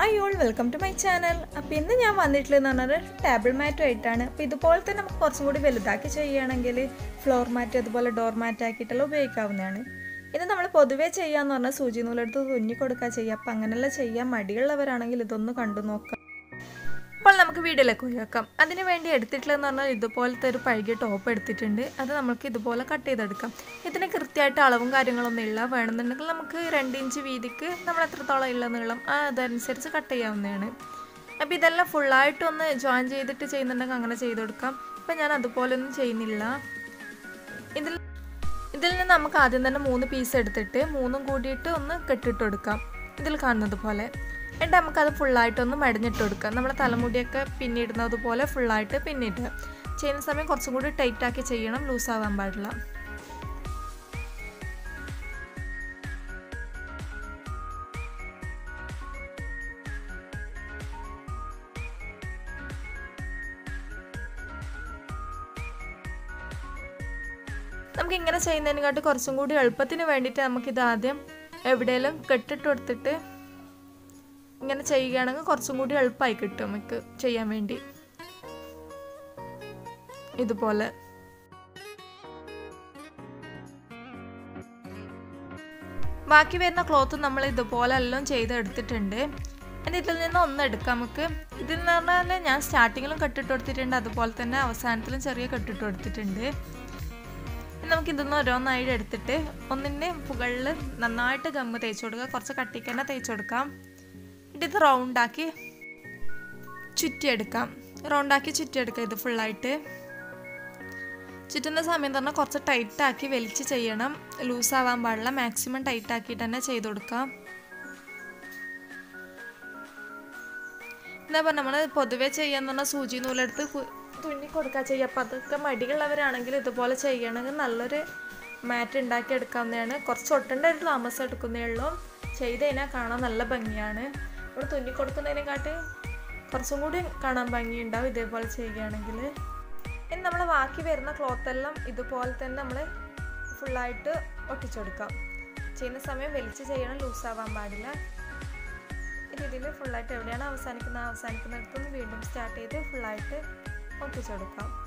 hi all welcome to my channel അപ്പോൾ ഇന്ന് ഞാൻ വന്നിട്ടുള്ളതെന്ന് പറഞ്ഞാൽ ടേബിൾ മാറ്റും ആയിട്ടാണ് അപ്പോൾ ഇതുപോലെ തന്നെ നമുക്ക് കുറച്ചും കൂടി വലുതാക്കി ചെയ്യുകയാണെങ്കിൽ ഫ്ലോർ മാറ്റ് അതുപോലെ ഡോർ മാറ്റ് ആക്കിയിട്ടെല്ലാം ഉപയോഗിക്കാവുന്നതാണ് ഇത് നമ്മൾ പൊതുവേ ചെയ്യാന്ന് പറഞ്ഞാൽ സൂചി നൂലെടുത്ത് തുന്നി കൊടുക്കുക ചെയ്യുക അപ്പോൾ അങ്ങനെയുള്ള ചെയ്യാൻ മടിയുള്ളവരാണെങ്കിൽ ഇതൊന്ന് കണ്ടു നോക്കാം അപ്പോൾ നമുക്ക് വീഡിയോയിലേക്ക് പോയി വെക്കാം അതിന് വേണ്ടി എടുത്തിട്ടുള്ളതെന്ന് പറഞ്ഞാൽ ഇതുപോലത്തെ ഒരു പഴകിയ ടോപ്പ് എടുത്തിട്ടുണ്ട് അത് നമുക്ക് ഇതുപോലെ കട്ട് ചെയ്തെടുക്കാം ഇതിന് കൃത്യമായിട്ട് അളവും കാര്യങ്ങളൊന്നും ഇല്ല വേണമെന്നുണ്ടെങ്കിൽ നമുക്ക് രണ്ട് ഇഞ്ച് വീതിക്ക് നമ്മൾ എത്രത്തോളം ഉള്ള നീളം ആ അതനുസരിച്ച് കട്ട് ചെയ്യാവുന്നതാണ് അപ്പോൾ ഇതെല്ലാം ഫുള്ളായിട്ട് ഒന്ന് ജോയിൻ ചെയ്തിട്ട് ചെയ്യുന്നുണ്ടെങ്കിൽ അങ്ങനെ ചെയ്ത് കൊടുക്കാം ഇപ്പം ഞാൻ അതുപോലെ ഒന്നും ചെയ്യുന്നില്ല ഇതിൽ ഇതിൽ നിന്ന് നമുക്ക് ആദ്യം തന്നെ മൂന്ന് പീസ് എടുത്തിട്ട് മൂന്നും കൂടിയിട്ട് ഒന്ന് കെട്ടിട്ട് കൊടുക്കാം ഇതിൽ കാണുന്നത് പോലെ എന്നിട്ട് നമുക്കത് ഫുള്ളായിട്ടൊന്ന് മടിഞ്ഞിട്ട് കൊടുക്കാം നമ്മുടെ തലമുടിയൊക്കെ പിന്നിടുന്നത് പോലെ ഫുള്ളായിട്ട് പിന്നിട്ട് ചെയ്യുന്ന സമയം കുറച്ചും കൂടി ടൈറ്റാക്കി ചെയ്യണം ലൂസാവാൻ പാടില്ല നമുക്ക് ഇങ്ങനെ ചെയ്യുന്നതിനെക്കാട്ടി കുറച്ചും കൂടി എളുപ്പത്തിന് വേണ്ടിയിട്ട് നമുക്കിത് ആദ്യം എവിടെയെങ്കിലും കെട്ടിട്ട് കൊടുത്തിട്ട് ഇങ്ങനെ ചെയ്യുകയാണെങ്കിൽ കുറച്ചും കൂടി എളുപ്പമായി കിട്ടും നമുക്ക് ചെയ്യാൻ വേണ്ടി ഇതുപോലെ ബാക്കി വരുന്ന ക്ലോത്ത് നമ്മൾ ഇതുപോലെ എല്ലാം ചെയ്തെടുത്തിട്ടുണ്ട് എന്നിട്ട് ഇതിൽ നിന്ന് ഒന്ന് എടുക്കാം നമുക്ക് ഇതിൽ നിന്ന് പറഞ്ഞാൽ ഞാൻ സ്റ്റാർട്ടിങ്ങിലും കെട്ടിട്ട് കൊടുത്തിട്ടുണ്ട് അതുപോലെ തന്നെ അവസാനത്തിലും ചെറിയ കെട്ടിട്ട് കൊടുത്തിട്ടുണ്ട് നമുക്ക് ഇതൊന്ന് ഓരോന്നായിട്ട് എടുത്തിട്ട് ഒന്നിൻ്റെ മുകളിൽ നന്നായിട്ട് ഗമ്മ് തേച്ച് കൊടുക്കുക കുറച്ച് കട്ടിക്ക് തന്നെ തേച്ച് കൊടുക്കാം എന്നിട്ട് ഇത് റൗണ്ടാക്കി ചുറ്റിയെടുക്കാം റൗണ്ടാക്കി ചുറ്റിയെടുക്കാം ഇത് ഫുള്ളായിട്ട് ചുറ്റുന്ന സമയം പറഞ്ഞാൽ കുറച്ച് ടൈറ്റാക്കി വലിച്ച് ചെയ്യണം ലൂസാവാൻ പാടില്ല മാക്സിമം ടൈറ്റ് ആക്കിയിട്ട് തന്നെ ചെയ്ത് കൊടുക്കാം എന്താ പറയുക നമ്മൾ പൊതുവേ ചെയ്യാന്ന് പറഞ്ഞാൽ സൂചി നൂലെടുത്ത് തുന്നി കൊടുക്കുക ചെയ്യുക അപ്പോൾ അതൊക്കെ മടിയുള്ളവരാണെങ്കിൽ ഇതുപോലെ ചെയ്യണമെങ്കിൽ നല്ലൊരു മാറ്റ് ഉണ്ടാക്കി എടുക്കാവുന്നതാണ് കുറച്ച് ഒട്ടേണ്ട ഒരു താമസം എടുക്കുന്നേ ഉള്ളൂ ചെയ്ത് കഴിഞ്ഞാൽ കാണാൻ നല്ല ഭംഗിയാണ് നമ്മൾ തുന്നി കൊടുക്കുന്നതിനെക്കാട്ടി കുറച്ചും കൂടി കാണാൻ ഭംഗിയുണ്ടാവും ഇതേപോലെ ചെയ്യുകയാണെങ്കിൽ ഇനി നമ്മൾ ബാക്കി വരുന്ന ക്ലോത്ത് എല്ലാം ഇതുപോലെ തന്നെ നമ്മൾ ഫുള്ളായിട്ട് ഒട്ടിച്ചെടുക്കാം ചെയ്യുന്ന സമയം വലിച്ച് ചെയ്യണം ലൂസാവാൻ പാടില്ല രീതിയിൽ ഫുള്ളായിട്ട് എവിടെയാണ് അവസാനിക്കുന്നത് അവസാനിക്കുന്നിടത്തുനിന്ന് വീണ്ടും സ്റ്റാർട്ട് ചെയ്ത് ഫുള്ളായിട്ട് ഒട്ടിച്ചെടുക്കാം